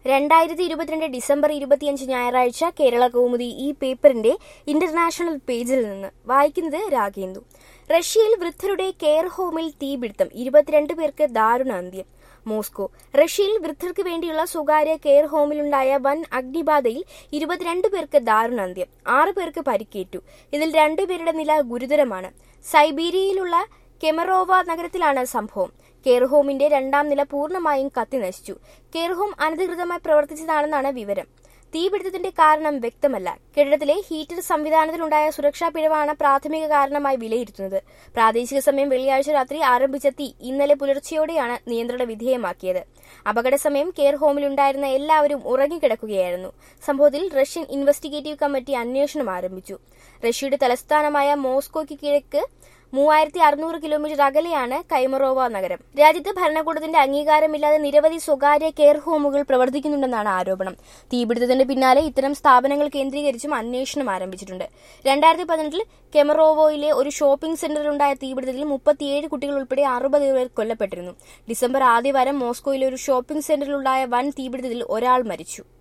രണ്ടായിരത്തി ഇരുപത്തിരണ്ട് ഡിസംബർ ഇരുപത്തിയഞ്ച് ഞായറാഴ്ച കേരള കൗമുദി ഈ പേപ്പറിന്റെ ഇന്റർനാഷണൽ പേജിൽ നിന്ന് വായിക്കുന്നത് രാഗേന്ദു റഷ്യയിൽ വൃദ്ധരുടെ കെയർ ഹോമിൽ തീപിടുത്തം ഇരുപത്തിരണ്ട് പേർക്ക് ദാരുണ അന്ത്യം മോസ്കോ റഷ്യയിൽ വൃദ്ധർക്ക് വേണ്ടിയുള്ള സ്വകാര്യ കെയർ ഹോമിലുണ്ടായ വൻ അഗ്നിബാധയിൽ ഇരുപത്തിരണ്ട് പേർക്ക് ദാരുണ അന്ത്യം ആറ് പേർക്ക് പരിക്കേറ്റു ഇതിൽ രണ്ടുപേരുടെ നില ഗുരുതരമാണ് സൈബീരിയയിലുള്ള കെമറോവ നഗരത്തിലാണ് സംഭവം കെയർ ഹോമിന്റെ രണ്ടാം നില പൂർണ്ണമായും കത്തിനശിച്ചു കെയർ ഹോം അനധികൃതമായി പ്രവർത്തിച്ചതാണെന്നാണ് വിവരം തീപിടുത്തത്തിന്റെ കാരണം വ്യക്തമല്ല കെട്ടിടത്തിലെ ഹീറ്റർ സംവിധാനത്തിലുണ്ടായ സുരക്ഷാ പിഴവാണ് പ്രാഥമിക കാരണമായി വിലയിരുത്തുന്നത് പ്രാദേശിക സമയം വെള്ളിയാഴ്ച രാത്രി ആരംഭിച്ച തീ ഇന്നലെ പുലർച്ചെയോടെയാണ് നിയന്ത്രണ വിധേയമാക്കിയത് അപകട സമയം കെയർ ഹോമിലുണ്ടായിരുന്ന എല്ലാവരും ഉറങ്ങിക്കിടക്കുകയായിരുന്നു സംഭവത്തിൽ റഷ്യൻ ഇൻവെസ്റ്റിഗേറ്റീവ് കമ്മിറ്റി അന്വേഷണം ആരംഭിച്ചു റഷ്യയുടെ തലസ്ഥാനമായ മോസ്കോയ്ക്ക് കിഴക്ക് മൂവായിരത്തി അറുന്നൂറ് കിലോമീറ്റർ അകലെയാണ് കൈമറോവ നഗരം രാജ്യത്ത് ഭരണകൂടത്തിന്റെ അംഗീകാരമില്ലാതെ നിരവധി സ്വകാര്യ കെയർ ഹോമുകൾ പ്രവർത്തിക്കുന്നുണ്ടെന്നാണ് ആരോപണം തീപിടുത്തത്തിന് പിന്നാലെ ഇത്തരം സ്ഥാപനങ്ങൾ കേന്ദ്രീകരിച്ചും അന്വേഷണം ആരംഭിച്ചിട്ടുണ്ട് രണ്ടായിരത്തി പതിനെട്ടിൽ കെമറോവോയിലെ ഒരു ഷോപ്പിംഗ് സെന്ററിലുണ്ടായ തീപിടുത്തത്തിൽ മുപ്പത്തിയേഴ് കുട്ടികൾ ഉൾപ്പെടെ അറുപത് പേർ കൊല്ലപ്പെട്ടിരുന്നു ഡിസംബർ ആദ്യവാരം മോസ്കോയിലെ ഒരു ഷോപ്പിംഗ് സെന്ററിലുണ്ടായ വൻ തീപിടുത്തത്തിൽ ഒരാൾ മരിച്ചു